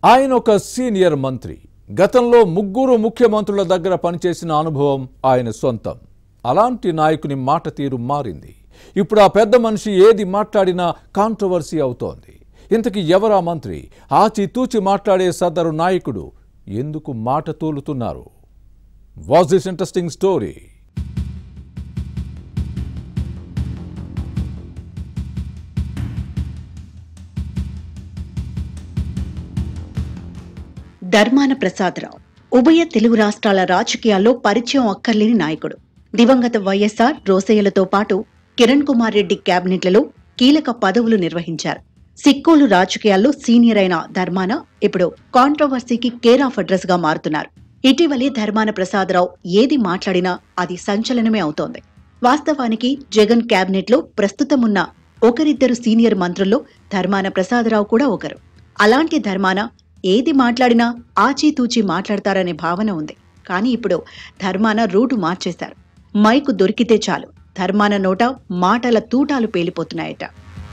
ఆయన ఒక సీనియర్ మంత్రి గతంలో ముగ్గురు ముఖ్యమంత్రుల దగ్గర పనిచేసిన అనుభవం ఆయన సొంతం అలాంటి నాయకుని మాట తీరు మారింది ఇప్పుడు ఆ పెద్ద మనిషి ఏది మాట్లాడినా కాంట్రవర్సీ అవుతోంది ఇంతకీ ఎవరా మంత్రి ఆచితూచి మాట్లాడే సదరు నాయకుడు ఎందుకు మాట తూలుతున్నారు was this interesting story Dharmana Prasadarao ఉభయ తెలుగు రాష్ట్రాల రాజకీయాల్లో పరిచయం అక్కర్లేని నాయకుడు దివంగత వైఎస్ఆర్ రోసయ్యలతో పాటు కిరణ్ కుమార్ రెడ్డి క్యాబినెట్లలో కీలక పదవులు నిర్వహించారు సిక్కోలు రాజకీయాల్లో సీనియర్ అయిన ధర్మాన ఇప్పుడు కాంట్రవర్సీకి కేర్ ఆఫ్ అడ్రస్ గా మారుతున్నారు ఇటీవలే ధర్మాన ప్రసాదరావు ఏది మాట్లాడినా అది సంచలనమే అవుతోంది వాస్తవానికి జగన్ క్యాబినెట్ లో ప్రస్తుతం ఉన్న ఒకరిద్దరు సీనియర్ మంత్రుల్లో ధర్మాన ప్రసాదరావు కూడా ఒకరు అలాంటి ధర్మాన ఏది మాట్లాడినా ఆచితూచి మాట్లాడతారనే భావన ఉంది కానీ ఇప్పుడు ధర్మాన రూటు మార్చేశారు మైకు దొరికితే చాలు ధర్మాన నోట మాటల తూటాలు పేలిపోతున్నాయట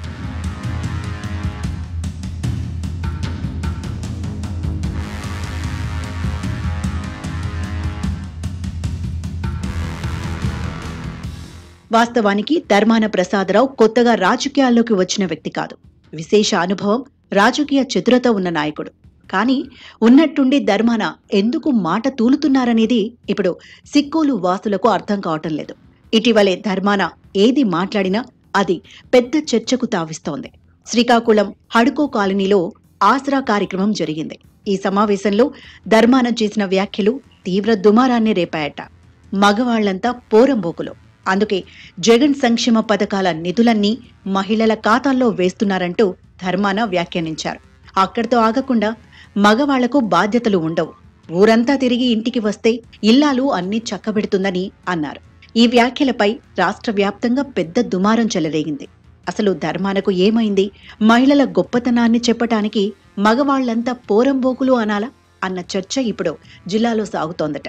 వాస్తవానికి ధర్మాన ప్రసాదరావు కొత్తగా రాజకీయాల్లోకి వచ్చిన వ్యక్తి కాదు విశేష అనుభవం రాజకీయ చతురత ఉన్న నాయకుడు కానీ ఉన్నట్టుండి ధర్మాన ఎందుకు మాట తూలుతున్నారనేది ఇప్పుడు సిక్కోలు వాసులకు అర్థం కావటం లేదు ఇటీవలే ధర్మాన ఏది మాట్లాడినా అది పెద్ద చర్చకు తావిస్తోంది శ్రీకాకుళం హడుకో కాలనీలో ఆసరా కార్యక్రమం జరిగింది ఈ సమావేశంలో ధర్మాన చేసిన వ్యాఖ్యలు తీవ్ర దుమారాన్ని రేపాయట మగవాళ్లంతా పోరంబోకులు అందుకే జగన్ సంక్షేమ పథకాల నిధులన్నీ మహిళల ఖాతాల్లో వేస్తున్నారంటూ ధర్మాన వ్యాఖ్యానించారు అక్కడితో ఆగకుండా మగవాళ్లకు బాధ్యతలు ఉండవు ఊరంతా తిరిగి ఇంటికి వస్తే ఇల్లాలు అన్ని చక్కబెడుతుందని అన్నారు ఈ వ్యాఖ్యలపై రాష్ట్ర వ్యాప్తంగా పెద్ద దుమారం చెలరేగింది అసలు ధర్మానకు ఏమైంది మహిళల గొప్పతనాన్ని చెప్పటానికి మగవాళ్లంతా పోరంబోకులు అనాలా అన్న చర్చ ఇప్పుడు జిల్లాలో సాగుతోందట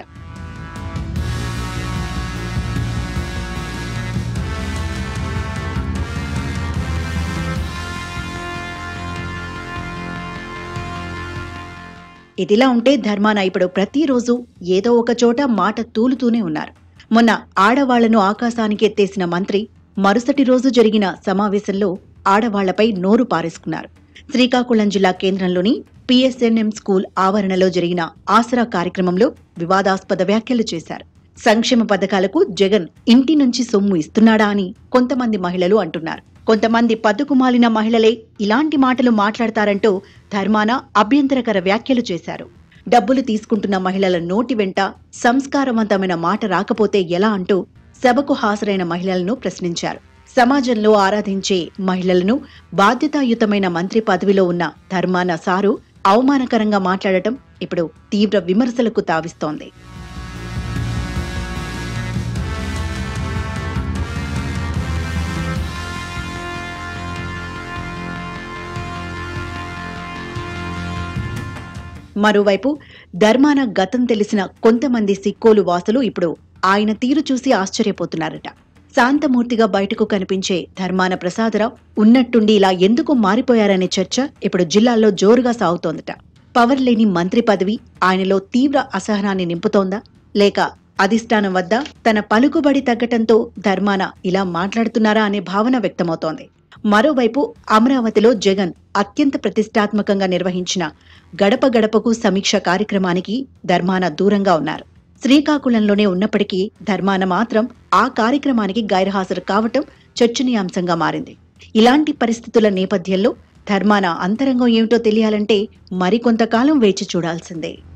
ఇదిలా ఉంటే ధర్మాన ఇప్పుడు ప్రతిరోజు ఏదో ఒక చోట మాట తూలుతూనే ఉన్నారు మొన్న ఆడవాళ్లను ఆకాశానికి ఎత్తేసిన మంత్రి మరుసటి రోజు జరిగిన సమావేశంలో ఆడవాళ్లపై నోరు పారేసుకున్నారు శ్రీకాకుళం జిల్లా కేంద్రంలోని పిఎస్ఎన్ఎం స్కూల్ ఆవరణలో జరిగిన ఆసరా కార్యక్రమంలో వివాదాస్పద వ్యాఖ్యలు చేశారు సంక్షేమ పథకాలకు జగన్ ఇంటి నుంచి సొమ్ము ఇస్తున్నాడా అని కొంతమంది మహిళలు అంటున్నారు కొంతమంది పద్దుకుమాలిన మహిళలే ఇలాంటి మాటలు మాట్లాడతారంటూ ధర్మాన అభ్యంతరకర వ్యాఖ్యలు చేశారు డబ్బులు తీసుకుంటున్న మహిళల నోటి వెంట సంస్కారవంతమైన మాట రాకపోతే ఎలా అంటూ సభకు హాజరైన మహిళలను ప్రశ్నించారు సమాజంలో ఆరాధించే మహిళలను బాధ్యతాయుతమైన మంత్రి పదవిలో ఉన్న ధర్మాన సారు అవమానకరంగా మాట్లాడటం ఇప్పుడు తీవ్ర విమర్శలకు తావిస్తోంది మరోవైపు ధర్మాన గతం తెలిసిన కొంతమంది సిక్కోలు వాసులు ఇప్పుడు ఆయన తీరు చూసి ఆశ్చర్యపోతున్నారట శాంతమూర్తిగా బయటకు కనిపించే ధర్మాన ప్రసాదరావు ఉన్నట్టుండి ఇలా ఎందుకు మారిపోయారనే చర్చ ఇప్పుడు జిల్లాల్లో జోరుగా సాగుతోందట పవర్ లేని మంత్రి పదవి ఆయనలో తీవ్ర అసహనాన్ని నింపుతోందా లేక అధిష్టానం వద్ద తన పలుకుబడి తగ్గటంతో ధర్మాన ఇలా మాట్లాడుతున్నారా అనే భావన వ్యక్తమవుతోంది మరోవైపు అమరావతిలో జగన్ అత్యంత ప్రతిష్టాత్మకంగా నిర్వహించిన గడప గడపకు సమీక్ష కార్యక్రమానికి ధర్మాన దూరంగా ఉన్నారు శ్రీకాకుళంలోనే ఉన్నప్పటికీ ధర్మాన మాత్రం ఆ కార్యక్రమానికి గైర్హాజరు కావటం చర్చనీయాంశంగా మారింది ఇలాంటి పరిస్థితుల నేపథ్యంలో ధర్మాన అంతరంగం ఏమిటో తెలియాలంటే మరికొంతకాలం వేచి చూడాల్సిందే